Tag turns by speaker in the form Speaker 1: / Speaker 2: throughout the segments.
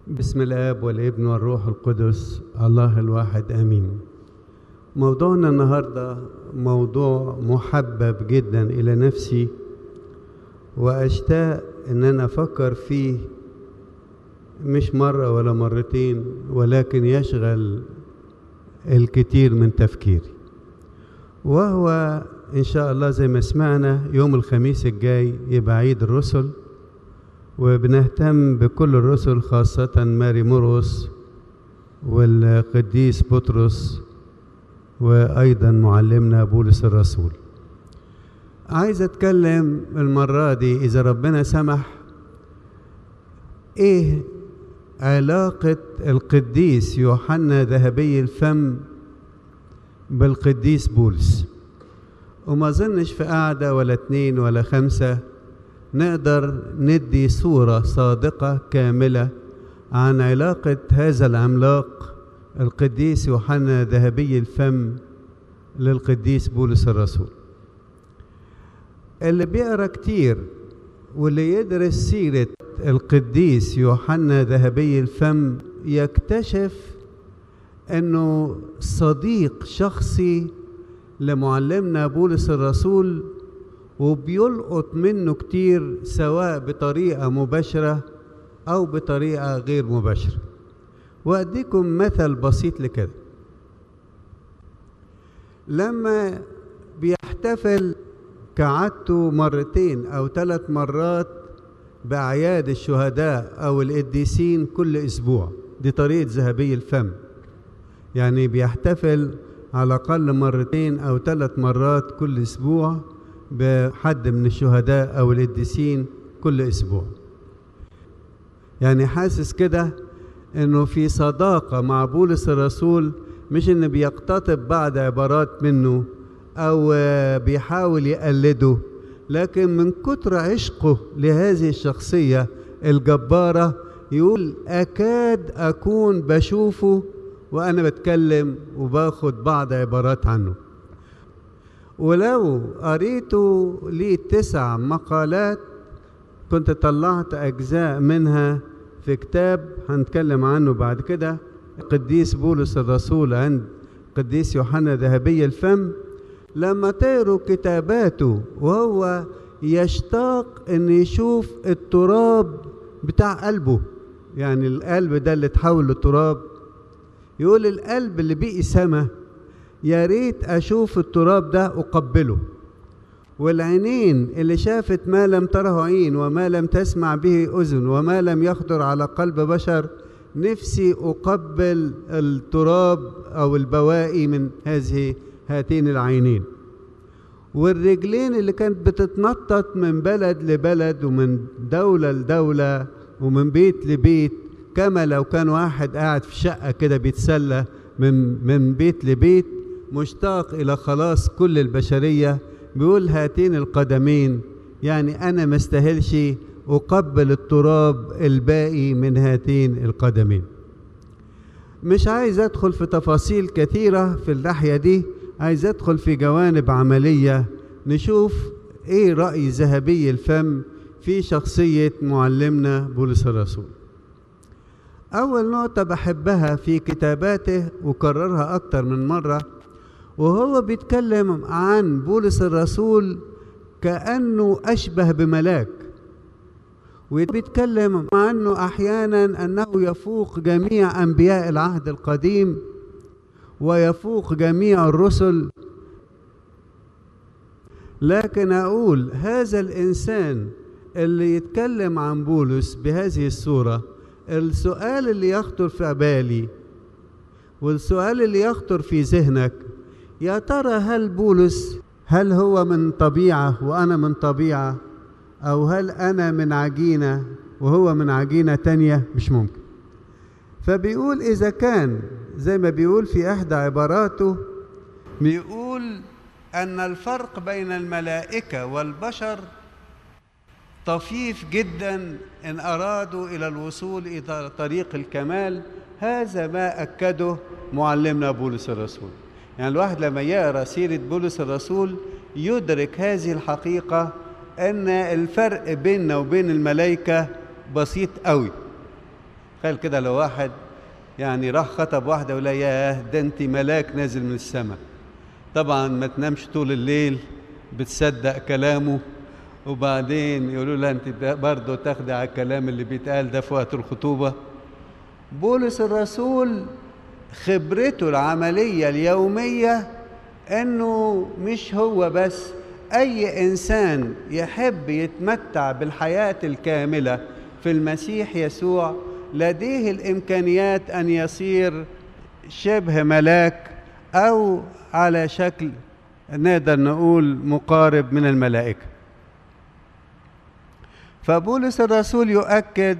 Speaker 1: بسم الاب والابن والروح القدس الله الواحد امين موضوعنا النهارده موضوع محبب جدا الى نفسي واشتاق ان انا افكر فيه مش مره ولا مرتين ولكن يشغل الكثير من تفكيري وهو ان شاء الله زي ما سمعنا يوم الخميس الجاي يبقى عيد الرسل وبنهتم بكل الرسل خاصة ماري مرقس والقديس بطرس وأيضا معلمنا بولس الرسول عايز أتكلم المرة دي إذا ربنا سمح إيه علاقة القديس يوحنا ذهبي الفم بالقديس بولس وما ظنش في قعدة ولا اتنين ولا خمسة نقدر ندي صورة صادقة كاملة عن علاقة هذا العملاق القديس يوحنا ذهبي الفم للقديس بولس الرسول اللي بيقرا كتير واللي يدرس سيرة القديس يوحنا ذهبي الفم يكتشف انه صديق شخصي لمعلمنا بولس الرسول وبيلقط منه كتير سواء بطريقة مباشرة أو بطريقة غير مباشرة وأديكم مثل بسيط لكده لما بيحتفل كعادته مرتين أو ثلاث مرات بأعياد الشهداء أو القديسين كل أسبوع دي طريقة ذهبي الفم يعني بيحتفل على الأقل مرتين أو ثلاث مرات كل أسبوع بحد من الشهداء أو القديسين كل أسبوع يعني حاسس كده إنه في صداقة مع بولس الرسول مش إنه بيقتطب بعض عبارات منه أو بيحاول يقلده لكن من كتر عشقه لهذه الشخصية الجبارة يقول أكاد أكون بشوفه وأنا بتكلم وباخد بعض عبارات عنه ولو قريته لي تسع مقالات كنت طلعت أجزاء منها في كتاب هنتكلم عنه بعد كده قديس بولس الرسول عند قديس يوحنا ذهبي الفم لما تقروا كتاباته وهو يشتاق ان يشوف التراب بتاع قلبه يعني القلب ده اللي اتحول لتراب يقول القلب اللي بقي سما يا ريت اشوف التراب ده اقبله والعينين اللي شافت ما لم تره عين وما لم تسمع به اذن وما لم يخطر على قلب بشر نفسي اقبل التراب او البواقي من هذه هاتين العينين والرجلين اللي كانت بتتنطط من بلد لبلد ومن دولة لدولة ومن بيت لبيت كما لو كان واحد قاعد في شقة كده بيتسلى من من بيت لبيت مشتاق إلى خلاص كل البشرية بيقول هاتين القدمين يعني أنا ما استاهلش أقبل التراب الباقي من هاتين القدمين مش عايز أدخل في تفاصيل كثيرة في الناحية دي عايز أدخل في جوانب عملية نشوف إيه رأي ذهبي الفم في شخصية معلمنا بولس الرسول أول نقطة بحبها في كتاباته وكررها أكتر من مرة وهو بيتكلم عن بولس الرسول كأنه أشبه بملاك وبيتكلم عنه أحيانا أنه يفوق جميع أنبياء العهد القديم ويفوق جميع الرسل لكن أقول هذا الإنسان اللي يتكلم عن بولس بهذه الصورة السؤال اللي يخطر في بالي والسؤال اللي يخطر في ذهنك يا ترى هل بولس هل هو من طبيعة وأنا من طبيعة أو هل أنا من عجينة وهو من عجينة تانية مش ممكن فبيقول إذا كان زي ما بيقول في إحدى عباراته بيقول أن الفرق بين الملائكة والبشر طفيف جدا إن أرادوا إلى الوصول إلى طريق الكمال هذا ما أكده معلمنا بولس الرسول يعني الواحد لما يقرأ سيرة بولس الرسول يدرك هذه الحقيقة أن الفرق بيننا وبين الملائكة بسيط قوي تخيل كده لو واحد يعني راح خطب واحدة ولا ياه ده انت ملاك نازل من السماء طبعا ما تنامش طول الليل بتصدق كلامه وبعدين يقولوا لها انت برضه تاخدي على الكلام اللي بيتقال ده في وقت الخطوبة بولس الرسول خبرته العملية اليومية انه مش هو بس اي انسان يحب يتمتع بالحياة الكاملة في المسيح يسوع لديه الامكانيات ان يصير شبه ملاك او على شكل نقدر نقول مقارب من الملائكه فبولس الرسول يؤكد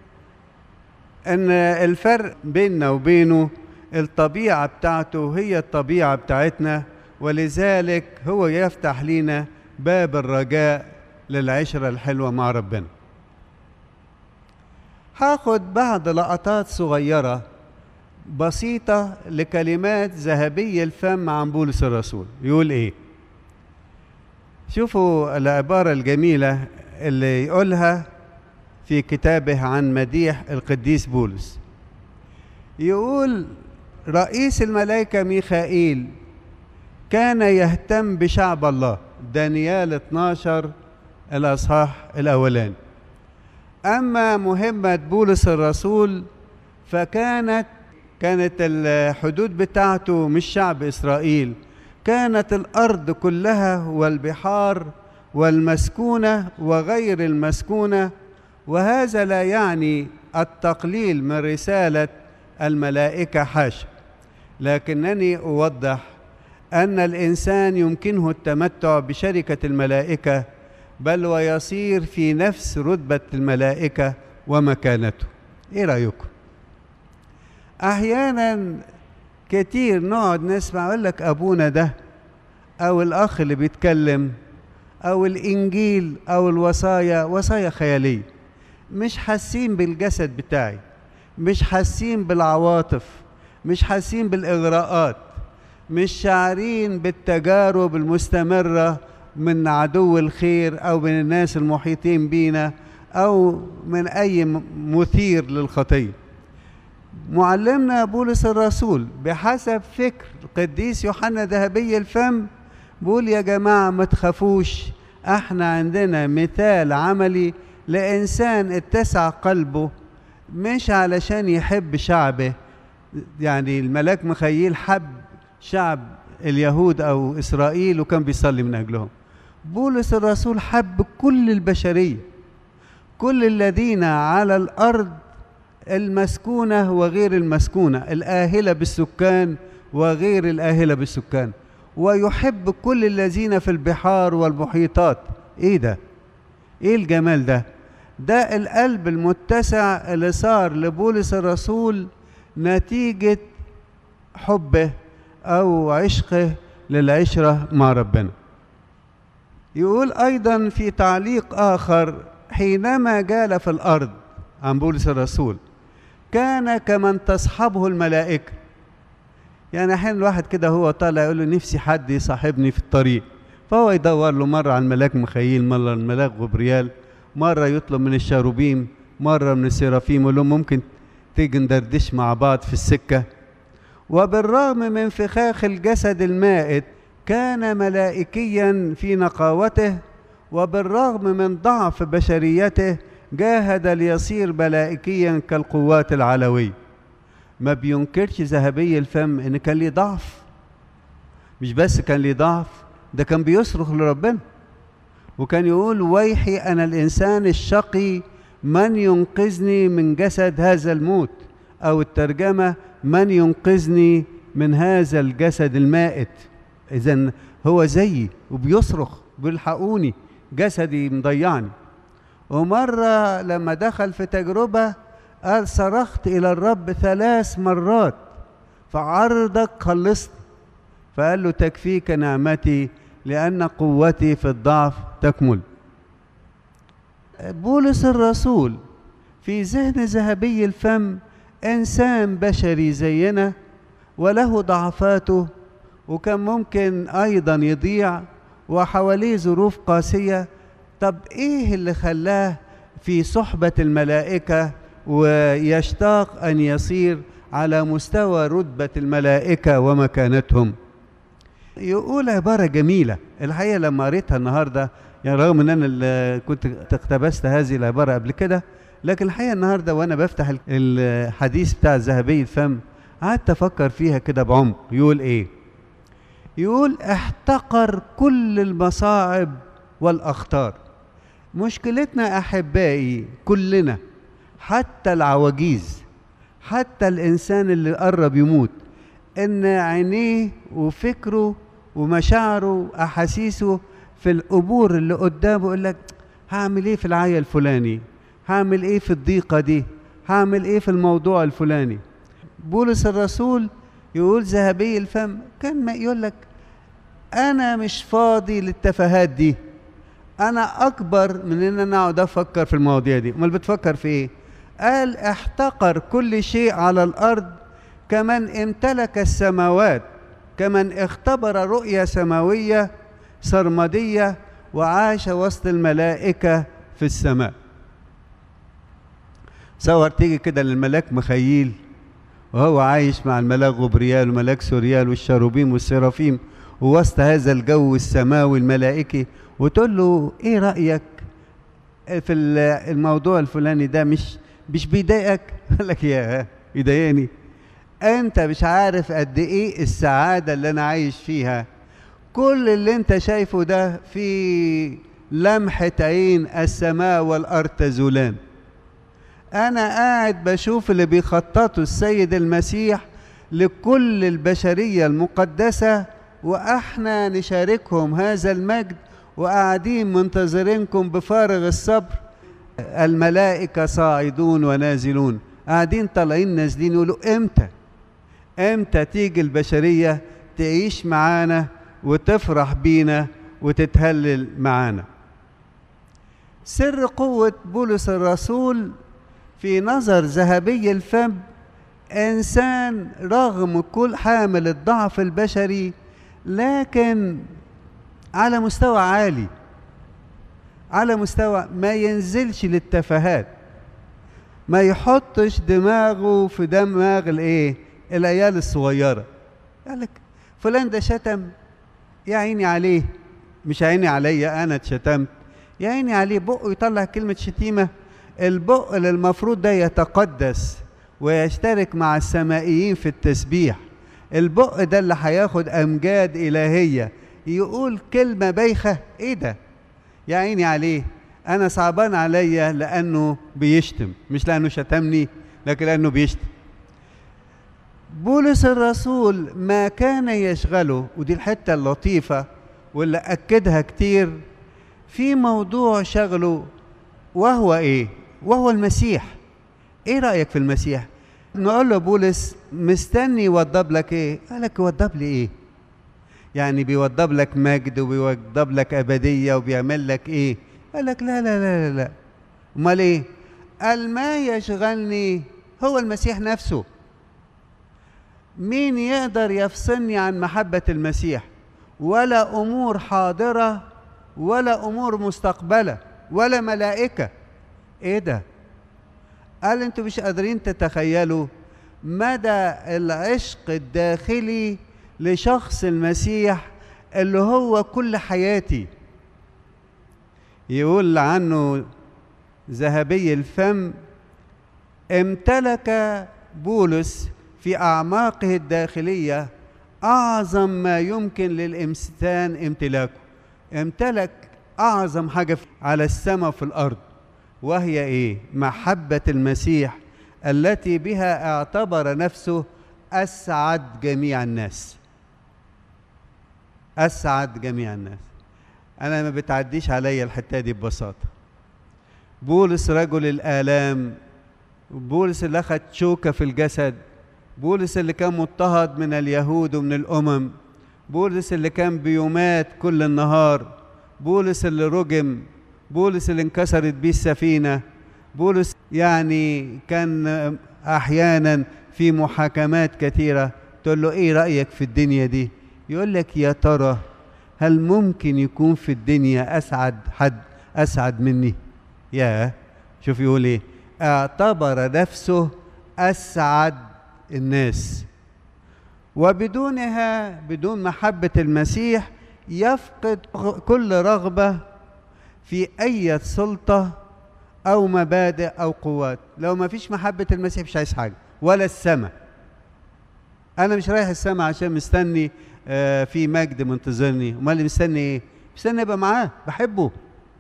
Speaker 1: ان الفرق بيننا وبينه الطبيعه بتاعته هي الطبيعه بتاعتنا ولذلك هو يفتح لنا باب الرجاء للعشره الحلوه مع ربنا هاخد بعض لقطات صغيره بسيطه لكلمات ذهبي الفم عن بولس الرسول يقول ايه شوفوا العباره الجميله اللي يقولها في كتابه عن مديح القديس بولس يقول رئيس الملائكة ميخائيل كان يهتم بشعب الله دانيال 12 الأصحاح الأولاني أما مهمة بولس الرسول فكانت كانت الحدود بتاعته مش شعب إسرائيل كانت الأرض كلها والبحار والمسكونه وغير المسكونه وهذا لا يعني التقليل من رساله الملائكه حاشا لكنني اوضح ان الانسان يمكنه التمتع بشركه الملائكه بل ويصير في نفس رتبه الملائكه ومكانته ايه رايكم احيانا كتير نقعد نسمع يقول لك ابونا ده او الاخ اللي بيتكلم او الانجيل او الوصايا وصايا خياليه مش حاسين بالجسد بتاعي مش حاسين بالعواطف مش حاسين بالاغراءات مش شاعرين بالتجارب المستمره من عدو الخير او من الناس المحيطين بينا او من اي مثير للخطيه معلمنا بولس الرسول بحسب فكر القديس يوحنا ذهبي الفم بقول يا جماعة ما تخافوش احنا عندنا مثال عملي لإنسان اتسع قلبه مش علشان يحب شعبه يعني الملاك مخيل حب شعب اليهود أو إسرائيل وكان بيصلي من أجلهم بولس الرسول حب كل البشرية كل الذين على الأرض المسكونة وغير المسكونة الآهلة بالسكان وغير الآهلة بالسكان ويحب كل الذين في البحار والمحيطات ايه ده ايه الجمال ده ده القلب المتسع اللي صار لبولس الرسول نتيجة حبه أو عشقه للعشرة مع ربنا يقول أيضا في تعليق آخر حينما جال في الأرض عن بولس الرسول كان كمن تصحبه الملائكة يعني أحيانا الواحد كده هو طالع يقول له نفسي حد يصاحبني في الطريق فهو يدور له مرة على الملاك مخيل مرة الملاك غبريال مرة يطلب من الشاروبيم مرة من السرافيم يقول لهم ممكن تيجي ندردش مع بعض في السكة وبالرغم من فخاخ الجسد المائت كان ملائكيا في نقاوته وبالرغم من ضعف بشريته جاهد ليصير ملائكيا كالقوات العلوية ما بينكرش ذهبي الفم ان كان ليه ضعف مش بس كان ليه ضعف ده كان بيصرخ لربنا وكان يقول ويحي انا الانسان الشقي من ينقذني من جسد هذا الموت او الترجمه من ينقذني من هذا الجسد المائت اذا هو زيي وبيصرخ بيلحقوني جسدي مضيعني ومره لما دخل في تجربه قال صرخت الى الرب ثلاث مرات فعرضك خلصت فقال له تكفيك نعمتي لان قوتي في الضعف تكمل بولس الرسول في ذهن ذهبي الفم انسان بشري زينا وله ضعفاته وكان ممكن ايضا يضيع وحواليه ظروف قاسيه طب ايه اللي خلاه في صحبه الملائكه ويشتاق أن يصير على مستوى رتبة الملائكة ومكانتهم يقول عبارة جميلة الحقيقة لما قريتها النهاردة يعني رغم ان انا اللي كنت اقتبست هذه العبارة قبل كده لكن الحقيقة النهاردة وانا بفتح الحديث بتاع الذهبي الفم قعدت افكر فيها كده بعمق يقول ايه يقول احتقر كل المصاعب والاخطار مشكلتنا احبائي كلنا حتى العواجيز حتى الانسان اللي قرب يموت ان عينيه وفكره ومشاعره واحاسيسه في الامور اللي قدامه يقول لك هعمل ايه في العيا الفلاني هعمل ايه في الضيقه دي هعمل ايه في الموضوع الفلاني بولس الرسول يقول ذهبي الفم كان ما يقول لك انا مش فاضي للتفاهات دي انا اكبر من ان انا اقعد افكر في المواضيع دي امال بتفكر في ايه قال احتقر كل شيء على الارض كمن امتلك السماوات كمن اختبر رؤية سماوية سرمدية وعاش وسط الملائكة في السماء صور تيجي كده للملاك مخيل وهو عايش مع الملاك غبريال وملاك سوريال والشاروبيم والسرافيم ووسط هذا الجو السماوي الملائكي وتقول له ايه رأيك في الموضوع الفلاني ده مش مش بيضايقك؟ يقول لك يا يضايقني انت مش عارف قد ايه السعادة اللي انا عايش فيها كل اللي انت شايفه ده في لمحة عين السماء والارض تزولان انا قاعد بشوف اللي بيخططه السيد المسيح لكل البشرية المقدسة واحنا نشاركهم هذا المجد وقاعدين منتظرينكم بفارغ الصبر الملائكة صاعدون ونازلون قاعدين طالعين نازلين يقولوا امتى امتى تيجي البشرية تعيش معانا وتفرح بينا وتتهلل معانا سر قوة بولس الرسول في نظر ذهبي الفم إنسان رغم كل حامل الضعف البشري لكن على مستوى عالي على مستوى ما ينزلش للتفاهات ما يحطش دماغه في دماغ الايه العيال الصغيره قال لك فلان ده شتم يا عيني عليه مش عيني عليا انا اتشتمت يا عيني عليه بقه يطلع كلمه شتيمه البق اللي المفروض ده يتقدس ويشترك مع السمائيين في التسبيح البق ده اللي هياخد امجاد الهيه يقول كلمه بايخه ايه ده يا عيني عليه انا صعبان عليا لانه بيشتم مش لانه شتمني لكن لانه بيشتم بولس الرسول ما كان يشغله ودي الحته اللطيفه واللي اكدها كتير في موضوع شغله وهو ايه وهو المسيح ايه رايك في المسيح نقول له بولس مستني يوضب لك ايه قال لك يوضب لي ايه يعني بيوضب لك مجد وبيوضب لك ابديه وبيعمل لك ايه قال لك لا لا لا لا لا امال ايه قال ما يشغلني هو المسيح نفسه مين يقدر يفصلني عن محبه المسيح ولا امور حاضره ولا امور مستقبله ولا ملائكه ايه ده قال انتوا مش قادرين تتخيلوا مدى العشق الداخلي لشخص المسيح اللي هو كل حياتي يقول عنه ذهبي الفم امتلك بولس في اعماقه الداخليه اعظم ما يمكن للانسان امتلاكه امتلك اعظم حاجه على السماء في الارض وهي ايه محبه المسيح التي بها اعتبر نفسه اسعد جميع الناس اسعد جميع الناس انا ما بتعديش عليا الحته دي ببساطه بولس رجل الالام بولس اللي اخذ شوكه في الجسد بولس اللي كان مضطهد من اليهود ومن الامم بولس اللي كان بيمات كل النهار بولس اللي رجم بولس اللي انكسرت بيه السفينه بولس يعني كان احيانا في محاكمات كثيره تقول له ايه رايك في الدنيا دي يقول لك يا ترى هل ممكن يكون في الدنيا اسعد حد اسعد مني يا شوف يقول ايه اعتبر نفسه اسعد الناس وبدونها بدون محبه المسيح يفقد كل رغبه في اي سلطه او مبادئ او قوات لو ما فيش محبه المسيح مش عايز حاجه ولا السماء انا مش رايح السماء عشان مستني آه في مجد منتظرني امال اللي مستني ايه مستني ابقى معاه بحبه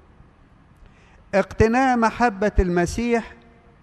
Speaker 1: اقتناء محبه المسيح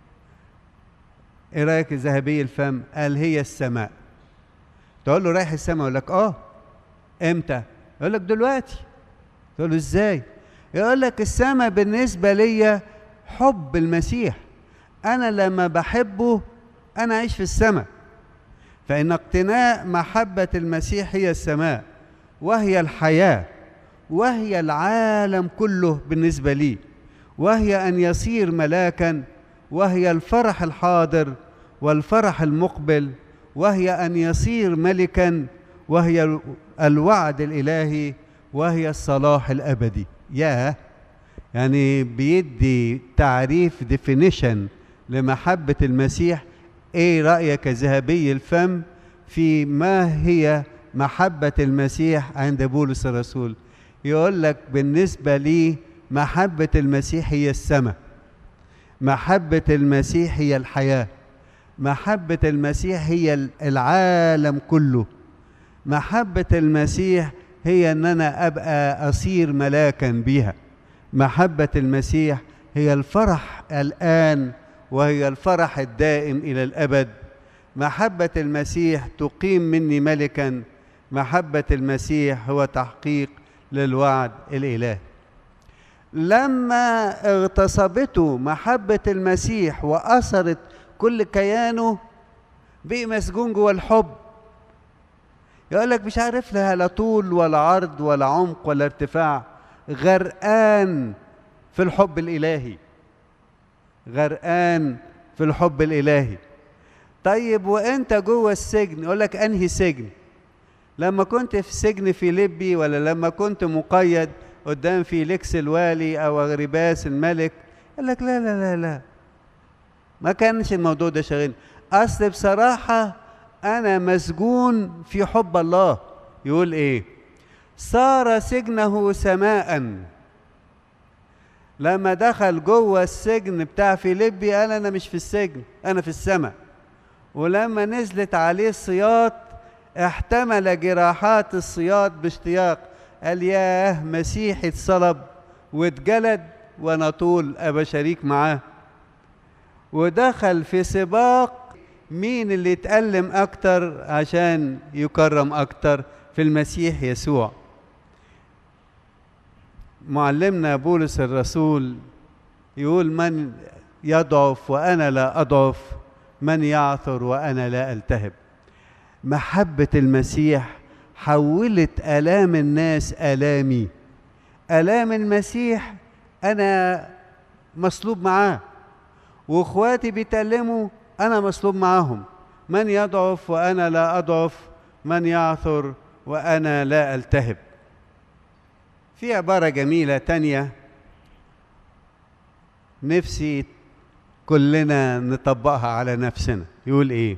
Speaker 1: ايه رايك الذهبي الفم قال هي السماء تقول له رايح السماء يقول لك اه امتى يقول لك دلوقتي تقول له ازاي يقول لك السماء بالنسبه ليا حب المسيح انا لما بحبه انا عايش في السماء فان اقتناء محبه المسيح هي السماء وهي الحياه وهي العالم كله بالنسبه لي وهي ان يصير ملاكا وهي الفرح الحاضر والفرح المقبل وهي ان يصير ملكا وهي الوعد الالهي وهي الصلاح الابدي ياه يعني بيدي تعريف ديفينيشن لمحبه المسيح ايه رايك يا ذهبي الفم في ما هي محبه المسيح عند بولس الرسول يقول لك بالنسبه لي محبه المسيح هي السماء محبه المسيح هي الحياه محبه المسيح هي العالم كله محبه المسيح هي ان انا ابقى اصير ملاكا بها محبه المسيح هي الفرح الان وهي الفرح الدائم الى الابد محبه المسيح تقيم مني ملكا محبه المسيح هو تحقيق للوعد الالهي لما اغتصبته محبه المسيح واثرت كل كيانه بقي مسجون جوه الحب يقول لك مش عارف لها لا طول ولا عرض ولا عمق ولا ارتفاع غرقان في الحب الالهي غرقان في الحب الالهي طيب وانت جوه السجن يقول لك انهي سجن لما كنت في سجن فيليبي ولا لما كنت مقيد قدام فيليكس الوالي او اغرباس الملك يقول لك لا لا لا لا ما كانش الموضوع ده شاغلني اصل بصراحه انا مسجون في حب الله يقول ايه صار سجنه سماء لما دخل جوه السجن بتاع فيليبي قال انا مش في السجن انا في السماء ولما نزلت عليه الصياط احتمل جراحات الصياط باشتياق قال ياه مسيحي اتصلب واتجلد وانا طول ابقى شريك معاه ودخل في سباق مين اللي يتألم أكتر عشان يكرم أكتر في المسيح يسوع معلمنا بولس الرسول يقول من يضعف وأنا لا أضعف من يعثر وأنا لا ألتهب محبة المسيح حولت آلام الناس آلامي آلام المسيح أنا مصلوب معاه واخواتي بيتألموا أنا مصلوب معاهم من يضعف وأنا لا أضعف من يعثر وأنا لا ألتهب في عبارة جميلة تانية نفسي كلنا نطبقها على نفسنا يقول إيه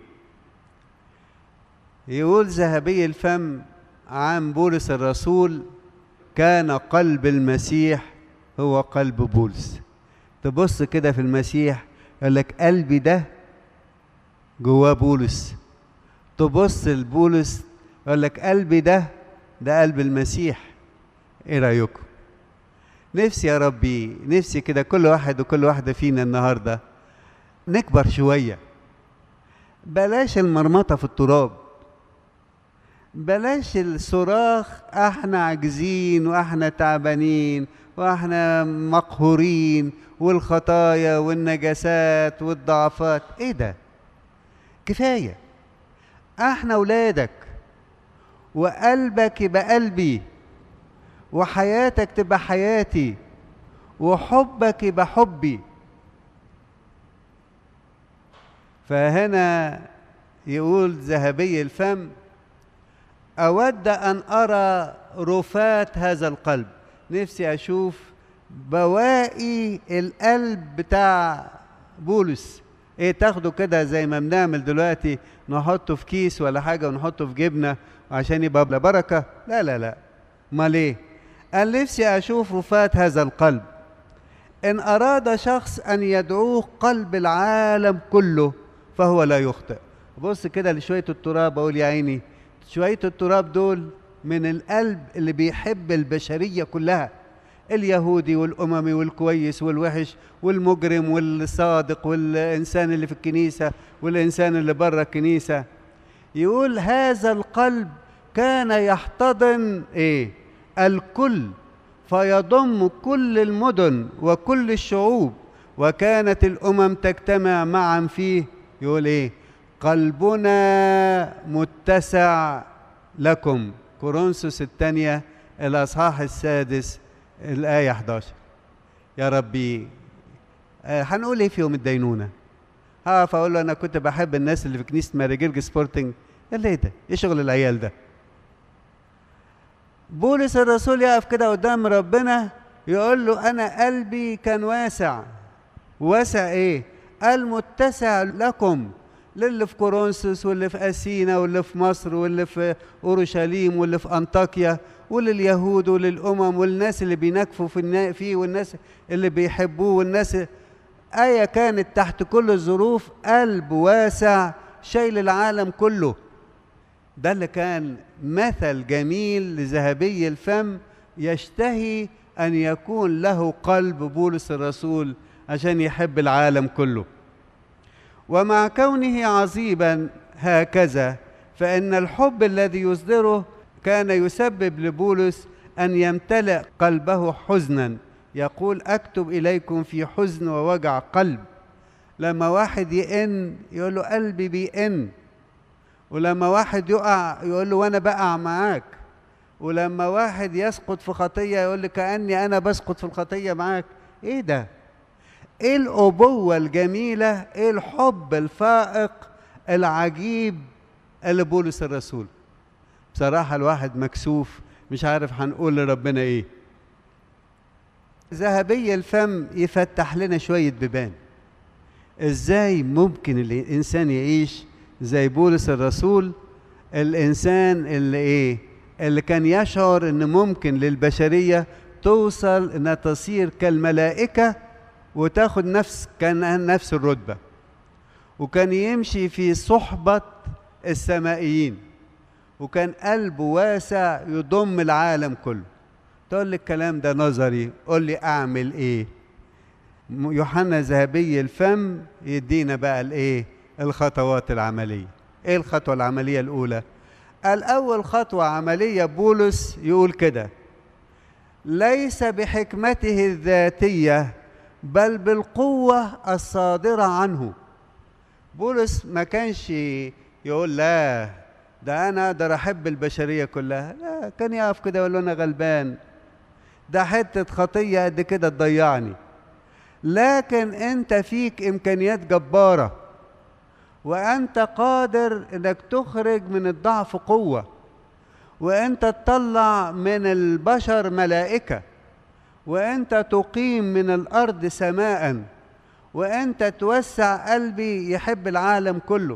Speaker 1: يقول ذهبي الفم عن بولس الرسول كان قلب المسيح هو قلب بولس تبص كده في المسيح يقول لك قلبي ده جواه بولس تبص لبولس يقول لك قلبي ده ده قلب المسيح ايه رايكم نفسي يا ربي نفسي كده كل واحد وكل واحده فينا النهارده نكبر شويه بلاش المرمطه في التراب بلاش الصراخ احنا عاجزين واحنا تعبانين واحنا مقهورين والخطايا والنجاسات والضعفات ايه ده كفايه احنا اولادك وقلبك يبقى قلبي وحياتك تبقى حياتي وحبك يبقى حبي فهنا يقول ذهبي الفم اود ان ارى رفات هذا القلب نفسي اشوف بواقي القلب بتاع بولس ايه تاخده كده زي ما بنعمل دلوقتي نحطه في كيس ولا حاجه ونحطه في جبنه عشان يبقى بلا بركه لا لا لا امال ايه قال نفسي اشوف رفات هذا القلب ان اراد شخص ان يدعوه قلب العالم كله فهو لا يخطئ بص كده لشويه التراب اقول يا عيني شويه التراب دول من القلب اللي بيحب البشريه كلها اليهودي والاممي والكويس والوحش والمجرم والصادق والانسان اللي في الكنيسه والانسان اللي بره الكنيسه يقول هذا القلب كان يحتضن ايه الكل فيضم كل المدن وكل الشعوب وكانت الامم تجتمع معا فيه يقول ايه قلبنا متسع لكم كورنثوس الثانيه الاصحاح السادس الآية 11 يا ربي آه هنقول إيه في يوم الدينونة؟ هقف أقول له أنا كنت بحب الناس اللي في كنيسة ماريجيرج سبورتنج قال لي إيه ده؟ إيه شغل العيال ده؟ بولس الرسول يقف كده قدام ربنا يقول له أنا قلبي كان واسع واسع إيه؟ قال متسع لكم للي في كورنثوس واللي في أثينا واللي في مصر واللي في أورشليم واللي في أنطاكيا ولليهود وللأمم والناس اللي بينكفوا في النا... فيه والناس اللي بيحبوه والناس آية كانت تحت كل الظروف قلب واسع شايل العالم كله ده اللي كان مثل جميل لذهبي الفم يشتهي أن يكون له قلب بولس الرسول عشان يحب العالم كله ومع كونه عظيما هكذا فإن الحب الذي يصدره كان يسبب لبولس ان يمتلئ قلبه حزنا يقول اكتب اليكم في حزن ووجع قلب لما واحد يئن يقول له قلبي بيئن ولما واحد يقع يقول له وانا بقع معاك ولما واحد يسقط في خطيه يقول لي كاني انا بسقط في الخطيه معاك ايه ده ايه الابوه الجميله ايه الحب الفائق العجيب اللي بولس الرسول بصراحة الواحد مكسوف مش عارف هنقول لربنا ايه ذهبي الفم يفتح لنا شوية بيبان ازاي ممكن الانسان يعيش زي بولس الرسول الانسان اللي ايه اللي كان يشعر ان ممكن للبشرية توصل انها تصير كالملائكة وتاخد نفس كان نفس الرتبة وكان يمشي في صحبة السمائيين وكان قلبه واسع يضم العالم كله تقول لي الكلام ده نظري قول لي اعمل ايه يوحنا ذهبي الفم يدينا بقى الايه الخطوات العمليه ايه الخطوه العمليه الاولى الاول خطوه عمليه بولس يقول كده ليس بحكمته الذاتيه بل بالقوه الصادره عنه بولس ما كانش يقول لا ده انا اقدر احب البشريه كلها لا كان يقف كده يقول له انا غلبان ده حته خطيه قد كده تضيعني لكن انت فيك امكانيات جباره وانت قادر انك تخرج من الضعف قوه وانت تطلع من البشر ملائكه وانت تقيم من الارض سماء وانت توسع قلبي يحب العالم كله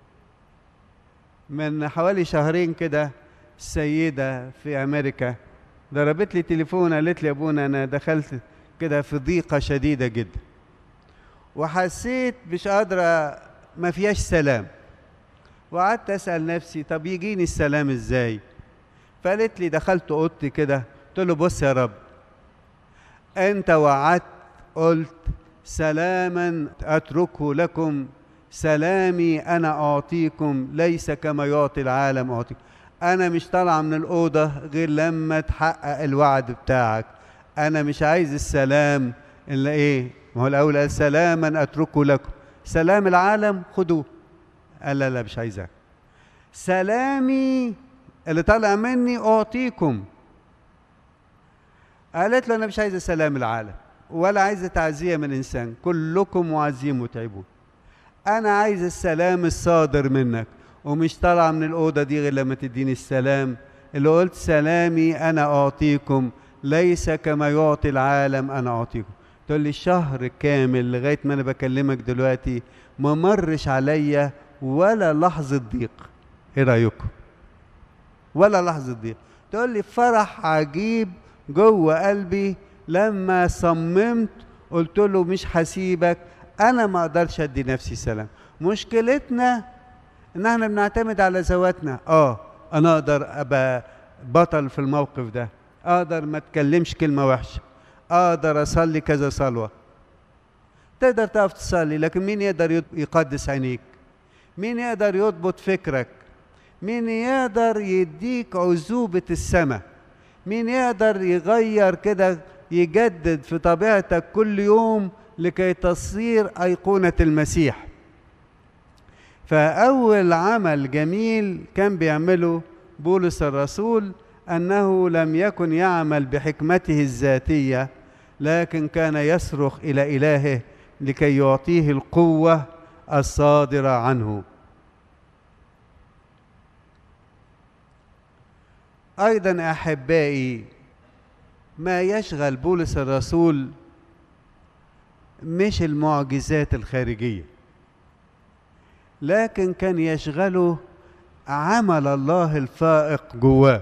Speaker 1: من حوالي شهرين كده السيدة في أمريكا ضربت لي تليفون قالت لي يا ابونا أنا دخلت كده في ضيقة شديدة جدا وحسيت مش قادرة ما فيهاش سلام وقعدت أسأل نفسي طب يجيني السلام إزاي فقالت لي دخلت أوضتي كده قلت له بص يا رب أنت وعدت قلت سلاما أتركه لكم سلامي انا اعطيكم ليس كما يعطي العالم اعطيكم انا مش طالعه من الاوضه غير لما تحقق الوعد بتاعك انا مش عايز السلام الا ايه ما هو الاول قال سلاما اتركه لكم سلام العالم خدوه قال لا لا مش عايزاه سلامي اللي طالع مني اعطيكم قالت له انا مش عايزه سلام العالم ولا عايزه تعزيه من انسان كلكم معزين متعبون انا عايز السلام الصادر منك ومش طالعه من الاوضه دي غير لما تديني السلام اللي قلت سلامي انا اعطيكم ليس كما يعطي العالم انا اعطيكم تقول لي شهر كامل لغايه ما انا بكلمك دلوقتي ما مرش عليا ولا لحظه ضيق ايه رايكم ولا لحظه ضيق تقول لي فرح عجيب جوه قلبي لما صممت قلت له مش هسيبك انا ما اقدرش ادي نفسي سلام مشكلتنا ان احنا بنعتمد على ذواتنا اه انا اقدر ابقى بطل في الموقف ده اقدر ما اتكلمش كلمه وحشه اقدر اصلي كذا صلوه تقدر تقف تصلي لكن مين يقدر يقدس عينيك مين يقدر يضبط فكرك مين يقدر يديك عذوبة السماء مين يقدر يغير كده يجدد في طبيعتك كل يوم لكي تصير أيقونة المسيح فأول عمل جميل كان بيعمله بولس الرسول أنه لم يكن يعمل بحكمته الذاتية لكن كان يصرخ إلى إلهه لكي يعطيه القوة الصادرة عنه أيضا أحبائي ما يشغل بولس الرسول مش المعجزات الخارجية لكن كان يشغله عمل الله الفائق جواه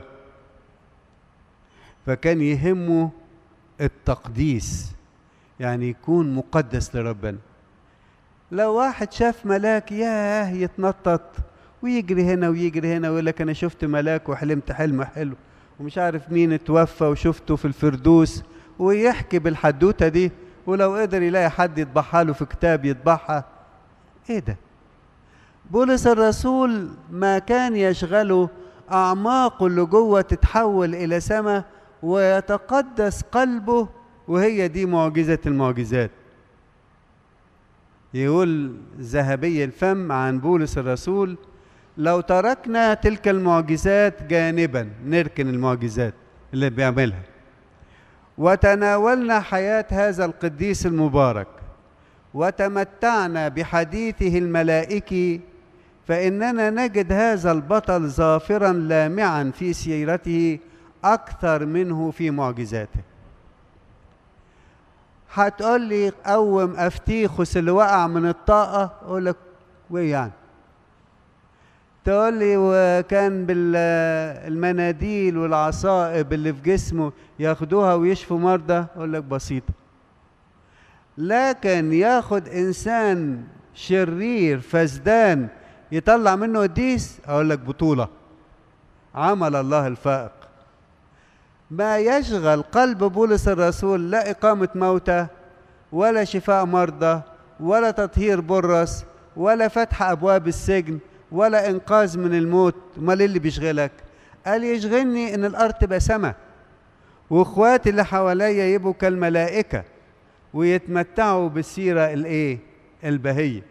Speaker 1: فكان يهمه التقديس يعني يكون مقدس لربنا لو واحد شاف ملاك ياه يتنطط ويجري هنا ويجري هنا ويقول لك انا شفت ملاك وحلمت حلم حلو ومش عارف مين اتوفى وشفته في الفردوس ويحكي بالحدوته دي ولو قدر يلاقي حد يطبعها له في كتاب يطبعها ايه ده بولس الرسول ما كان يشغله اعماقه اللي جوه تتحول الى سماء ويتقدس قلبه وهي دي معجزه المعجزات يقول ذهبي الفم عن بولس الرسول لو تركنا تلك المعجزات جانبا نركن المعجزات اللي بيعملها وتناولنا حياة هذا القديس المبارك وتمتعنا بحديثه الملائكي فإننا نجد هذا البطل ظافرا لامعا في سيرته أكثر منه في معجزاته هتقول لي قوم أفتيخس اللي وقع من الطاقة أقول لك وإيه يعني تقول لي وكان بالمناديل والعصائب اللي في جسمه ياخدوها ويشفوا مرضى اقول لك بسيطه لكن ياخد انسان شرير فسدان يطلع منه قديس اقول لك بطوله عمل الله الفائق ما يشغل قلب بولس الرسول لا اقامه موتى ولا شفاء مرضى ولا تطهير برص ولا فتح ابواب السجن ولا انقاذ من الموت امال ايه اللي بيشغلك قال يشغلني ان الارض تبقى سما واخواتي اللي حواليا يبقوا كالملائكه ويتمتعوا بالسيره الايه البهيه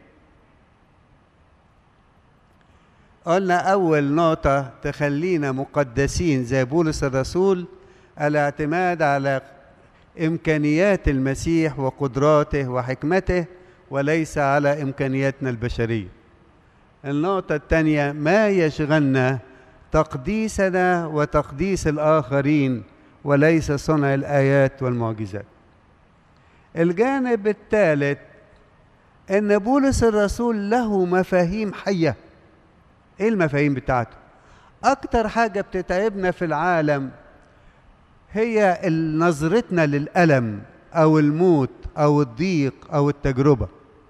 Speaker 1: قلنا اول نقطه تخلينا مقدسين زي بولس الرسول الاعتماد على امكانيات المسيح وقدراته وحكمته وليس على امكانياتنا البشريه النقطة الثانية ما يشغلنا تقديسنا وتقديس الآخرين وليس صنع الآيات والمعجزات. الجانب الثالث إن بولس الرسول له مفاهيم حية. إيه المفاهيم بتاعته؟ أكتر حاجة بتتعبنا في العالم هي نظرتنا للألم أو الموت أو الضيق أو التجربة.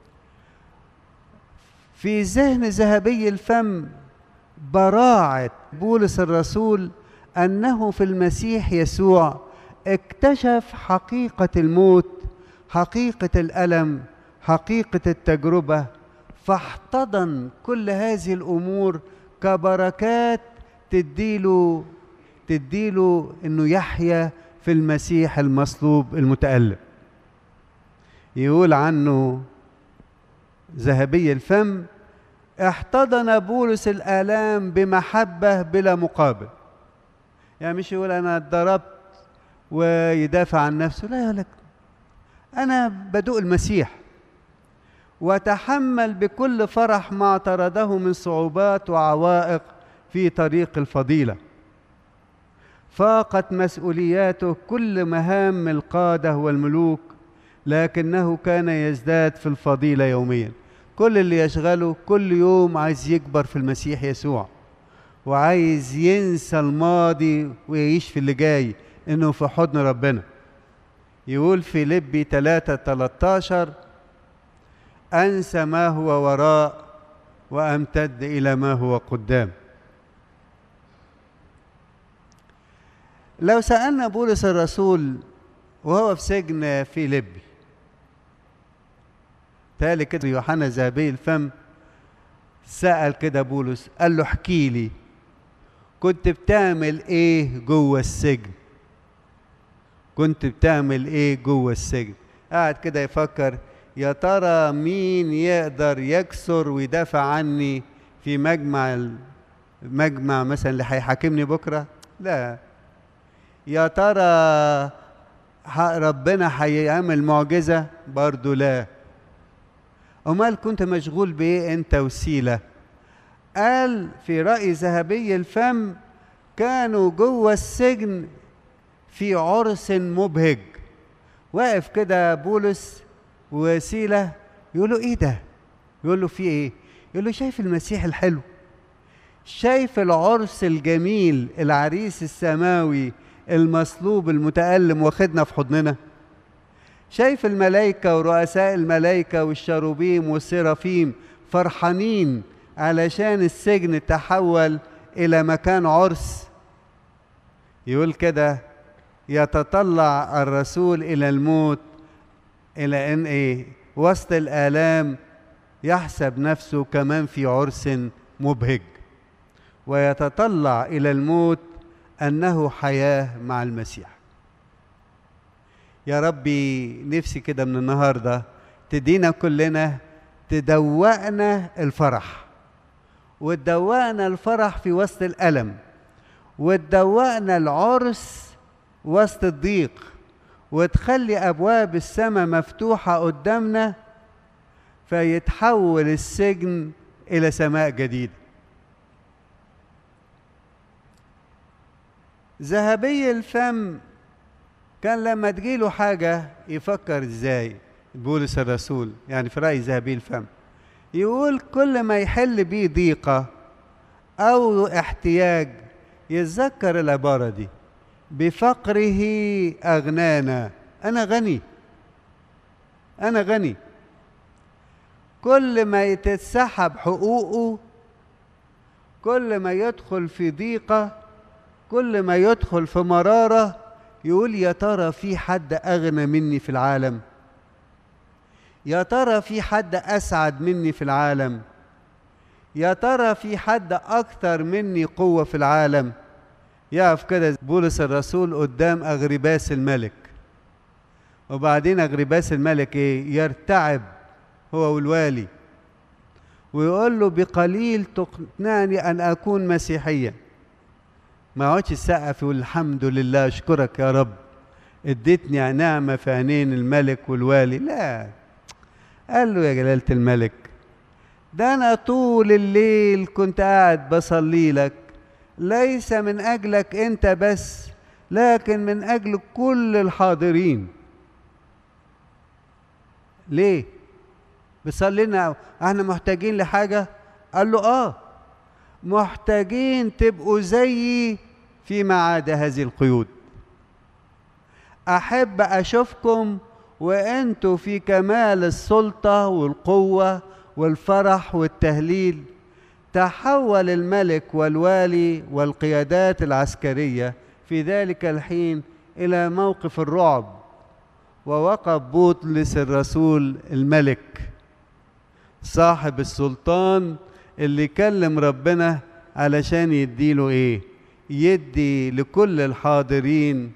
Speaker 1: في ذهن ذهبي الفم براعة بولس الرسول أنه في المسيح يسوع اكتشف حقيقة الموت حقيقة الألم حقيقة التجربة فاحتضن كل هذه الأمور كبركات تديله تديله انه يحيا في المسيح المصلوب المتألم يقول عنه ذهبي الفم احتضن بولس الآلام بمحبة بلا مقابل يعني مش يقول أنا اتضربت ويدافع عن نفسه لا يقول لك أنا بدوق المسيح وتحمل بكل فرح ما اعترضه من صعوبات وعوائق في طريق الفضيلة فاقت مسؤولياته كل مهام القادة والملوك لكنه كان يزداد في الفضيلة يوميا كل اللي يشغله كل يوم عايز يكبر في المسيح يسوع وعايز ينسى الماضي ويعيش في اللي جاي انه في حضن ربنا يقول في لبي 3 13 انسى ما هو وراء وامتد الى ما هو قدام لو سالنا بولس الرسول وهو في سجن في لبي تالي كده يوحنا ذهبي الفم سأل كده بولس قال له احكي لي كنت بتعمل ايه جوه السجن كنت بتعمل ايه جوه السجن قاعد كده يفكر يا ترى مين يقدر يكسر ويدافع عني في مجمع مجمع مثلا اللي هيحاكمني بكره لا يا ترى ربنا هيعمل معجزه برضه لا امال كنت مشغول بايه انت وسيله قال في راي ذهبي الفم كانوا جوه السجن في عرس مبهج واقف كده بولس وسيله يقول له ايه ده يقول له في ايه يقول له شايف المسيح الحلو شايف العرس الجميل العريس السماوي المصلوب المتألم واخدنا في حضننا شايف الملائكة ورؤساء الملائكة والشروبيم والسرافيم فرحانين علشان السجن تحول إلى مكان عرس يقول كده يتطلع الرسول إلى الموت إلى أن إيه وسط الآلام يحسب نفسه كمان في عرس مبهج ويتطلع إلى الموت أنه حياة مع المسيح يا ربي نفسي كده من النهارده تدينا كلنا تدوقنا الفرح وتدوقنا الفرح في وسط الألم وتدوقنا العرس وسط الضيق وتخلي أبواب السماء مفتوحة قدامنا فيتحول السجن إلى سماء جديدة ذهبي الفم كان لما تجيله حاجة يفكر ازاي بولس الرسول يعني في رأي ذهبي الفم يقول كل ما يحل بيه ضيقة أو احتياج يتذكر العبارة دي بفقره أغنانا أنا غني أنا غني كل ما يتسحب حقوقه كل ما يدخل في ضيقة كل ما يدخل في مرارة يقول يا ترى في حد أغنى مني في العالم يا ترى في حد أسعد مني في العالم يا ترى في حد أكثر مني قوة في العالم يقف كده بولس الرسول قدام أغرباس الملك وبعدين أغرباس الملك إيه يرتعب هو والوالي ويقول له بقليل تقنعني أن أكون مسيحيا ما يقعدش يسقف يقول الحمد لله اشكرك يا رب اديتني نعمة في عينين الملك والوالي لا قال له يا جلالة الملك ده أنا طول الليل كنت قاعد بصلي لك ليس من أجلك أنت بس لكن من أجل كل الحاضرين ليه؟ بيصلي لنا احنا محتاجين لحاجة؟ قال له اه محتاجين تبقوا زيي فيما عدا هذه القيود احب اشوفكم وانتوا في كمال السلطه والقوه والفرح والتهليل تحول الملك والوالي والقيادات العسكريه في ذلك الحين الى موقف الرعب ووقف بطلس الرسول الملك صاحب السلطان اللي كلم ربنا علشان يديله ايه يدي لكل الحاضرين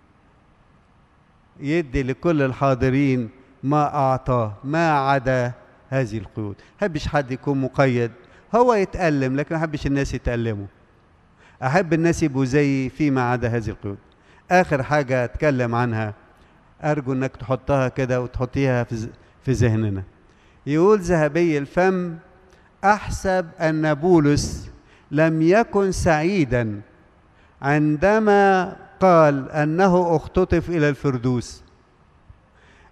Speaker 1: يدي لكل الحاضرين ما اعطاه ما عدا هذه القيود حبش حد يكون مقيد هو يتألم لكن ما احبش الناس يتألموا احب الناس يبقوا زيي فيما عدا هذه القيود اخر حاجه اتكلم عنها ارجو انك تحطها كده وتحطيها في في ذهننا يقول ذهبي الفم احسب ان بولس لم يكن سعيدا عندما قال انه اختطف الى الفردوس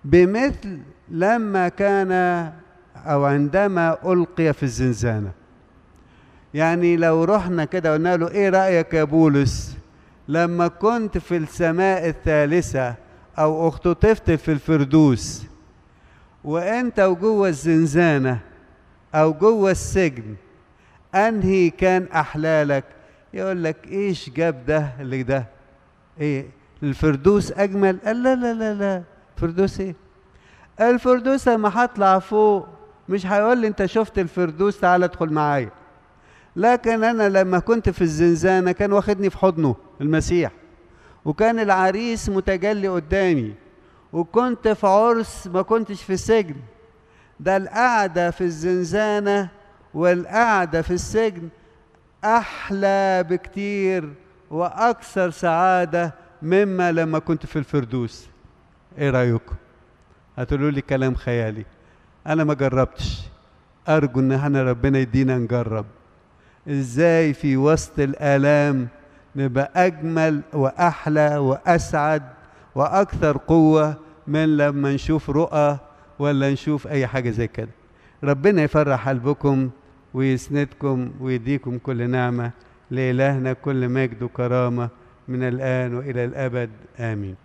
Speaker 1: بمثل لما كان او عندما القي في الزنزانه يعني لو رحنا كده قلنا له ايه رايك يا بولس لما كنت في السماء الثالثه او اختطفت في الفردوس وانت وجوه الزنزانه او جوه السجن انهي كان احلالك يقول لك ايش جاب ده اللي ده ايه الفردوس اجمل قال لا لا لا لا فردوس ايه الفردوس لما هطلع فوق مش هيقول لي انت شفت الفردوس تعال ادخل معايا لكن انا لما كنت في الزنزانه كان واخدني في حضنه المسيح وكان العريس متجلي قدامي وكنت في عرس ما كنتش في السجن ده القعده في الزنزانه والقعده في السجن احلى بكتير واكثر سعاده مما لما كنت في الفردوس ايه رايكم هتقولوا لي كلام خيالي انا ما جربتش ارجو ان احنا ربنا يدينا نجرب ازاي في وسط الالام نبقى اجمل واحلى واسعد واكثر قوه من لما نشوف رؤى ولا نشوف اي حاجه زي كده ربنا يفرح قلبكم ويسندكم ويديكم كل نعمه لالهنا كل مجد وكرامه من الان والى الابد امين